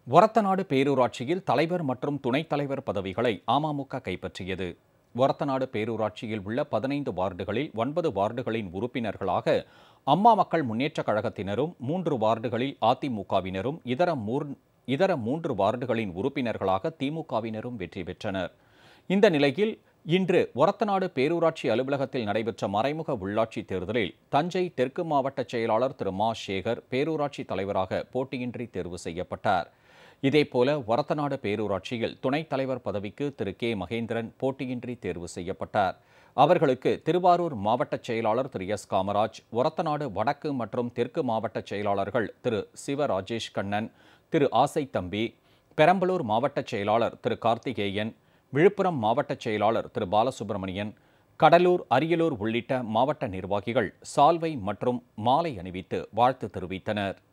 ஒரத்தநாடு பேரூராட்சியில் தலைவர் மற்றும் துணைத் தலைவர் பதவிகளை அமமுக கைப்பற்றியது ஒரத்தநாடு பேரூராட்சியில் உள்ள பதினைந்து வார்டுகளில் ஒன்பது வார்டுகளின் உறுப்பினர்களாக அம்மா மக்கள் முன்னேற்றக் கழகத்தினரும் மூன்று வார்டுகளில் அதிமுகவினரும் இதர மூர் இதர மூன்று வார்டுகளின் உறுப்பினர்களாக திமுகவினரும் வெற்றி பெற்றனர் இந்த நிலையில் இன்று ஒரத்தநாடு பேரூராட்சி அலுவலகத்தில் நடைபெற்ற மறைமுக உள்ளாட்சி தேர்தலில் தஞ்சை தெற்கு மாவட்ட செயலாளர் திரு மா சேகர் பேரூராட்சி தலைவராக போட்டியின்றி தேர்வு செய்யப்பட்டார் இதேபோல ஒரத்தநாடு பேரூராட்சியில் துணைத் தலைவர் பதவிக்கு திரு கே மகேந்திரன் போட்டியின்றி தேர்வு செய்யப்பட்டார் அவர்களுக்கு திருவாரூர் மாவட்ட செயலாளர் திரு எஸ் காமராஜ் ஒரத்தநாடு வடக்கு மற்றும் தெற்கு மாவட்ட செயலாளர்கள் திரு சிவ ராஜேஷ் கண்ணன் திரு ஆசை தம்பி பெரம்பலூர் மாவட்ட செயலாளர் திரு கார்த்திகேயன் விழுப்புரம் மாவட்ட செயலாளர் திரு பாலசுப்பிரமணியன் கடலூர் அரியலூர் உள்ளிட்ட மாவட்ட நிர்வாகிகள் சால்வை மற்றும் மாலை அணிவித்து வாழ்த்து தெரிவித்தனர்